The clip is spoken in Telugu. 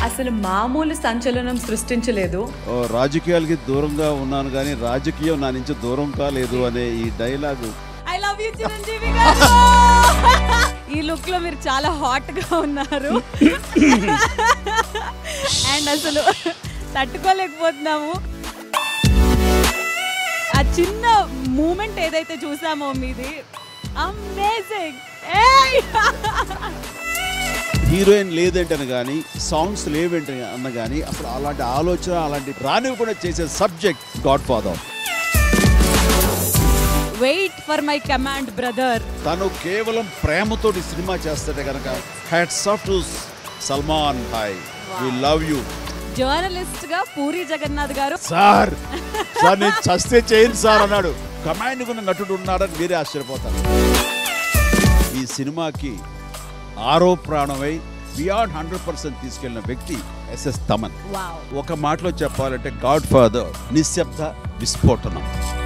అసలు మామూలు సంచలనం సృష్టించలేదు ఓ, రాజకీయాలకి దూరంగా ఉన్నాను కానీ రాజకీయం నా నుంచి దూరం కాలేదు అనే ఈ dialogue I love you Chiranjeevi garu ఈ లుక్ లో మీరు చాలా హాట్ గా ఉన్నారు అండ్ అసలు తట్టుకోలేకపోతున్నాము ఆ చిన్న మూమెంట్ ఏదైతే చూసామో మీది అమేజింగ్ హీరోయిన్ లేదంటని కానీ సాంగ్స్ లేవేంటని అన్న కానీ అసలు అలాంటి ఆలోచన అలాంటి రానివ్వకుండా చేసే subject god father wait for my command brother తను కేవలం ప్రేమతోటి సినిమా చేస్తాడే కనుక hats off to Salman Bhai we love you journalist గా పూరి జగన్నాథ్ గారు సార్ సార్ నేను చస్తే చేయను సార్ అన్నాడు కమాండ్ ఉన్న నటుడు ఉన్నాడని మీరే ఆశ్చర్యపోతారు ఈ సినిమాకి ఆరో ప్రాణమై బియాండ్ హండ్రెడ్ పర్సెంట్ తీసుకెళ్లిన వ్యక్తి ఎస్ఎస్ తమన్ వావ్ ఒక మాటలో చెప్పాలంటే గాడ్ ఫాదర్ నిశ్శబ్ద విస్ఫోటనం